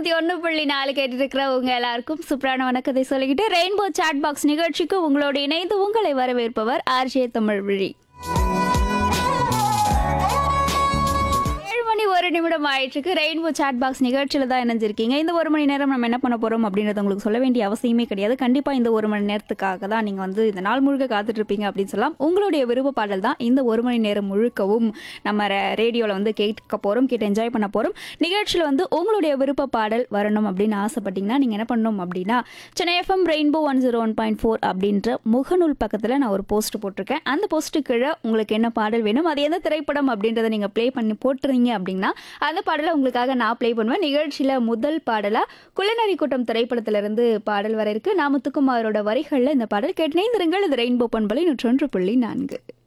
நூத்தி ஒண்ணு புள்ளி நாலு கேட்டு இருக்கிற உங்க எல்லாருக்கும் சூப்பரான வணக்கத்தை சொல்லிக்கிட்டு ரெயின்போ சாட் பாக்ஸ் நிகழ்ச்சிக்கு உங்களோடு இணைந்து உங்களை வரவேற்பவர் ஆர்ஜே தமிழ் விழி ஏழு மணி ஒரு நிமிடம் ஆயிட்டுருக்கு ரெயின்போ சாட் பாக்ஸ் நிகழ்ச்சியில் தான் இணைஞ்சிருக்கீங்க இந்த ஒரு மணி நேரம் நம்ம என்ன பண்ண போகிறோம் அப்படின்றத உங்களுக்கு சொல்ல வேண்டிய அவசியமே கிடையாது கண்டிப்பாக இந்த ஒரு மணி நேரத்துக்காக தான் நீங்கள் வந்து இந்த நாள் முழுக்க காத்துட்டு இருப்பீங்க அப்படின்னு சொல்லலாம் உங்களுடைய விருப்ப பாடல் தான் இந்த ஒரு மணி நேரம் முழுக்கவும் நம்ம ரேடியோவில் வந்து கேட்க போகிறோம் கேட்டு என்ஜாய் பண்ண போகிறோம் நிகழ்ச்சியில் வந்து உங்களுடைய விருப்ப பாடல் வரணும் அப்படின்னு ஆசைப்பட்டீங்கன்னா நீங்கள் என்ன பண்ணணும் அப்படின்னா Chennai FM rainbow one zero one point four அப்படின்ற முகநூல் பக்கத்தில் நான் ஒரு போஸ்ட் போட்டிருக்கேன் அந்த போஸ்ட்டு கீழே உங்களுக்கு என்ன பாடல் வேணும் அது எந்த திரைப்படம் அப்படின்றத நீங்கள் ப்ளே பண்ணி போட்டுறீங்க அப்படின்னா அந்த பாடலை உங்களுக்காக நான் ப்ளே பண்ணுவேன் நிகழ்ச்சியில் முதல் பாடலாக குள்ளநரி கூட்டம் திரைப்படத்திலிருந்து பாடல் வர இருக்கு நாமத்துக்குமாரோட வரிகளில் இந்த பாடல் கேட்டு நேர்ந்திருங்கள் இது ரெயின்போ பண்பலை நூற்றொன்று புள்ளி நான்கு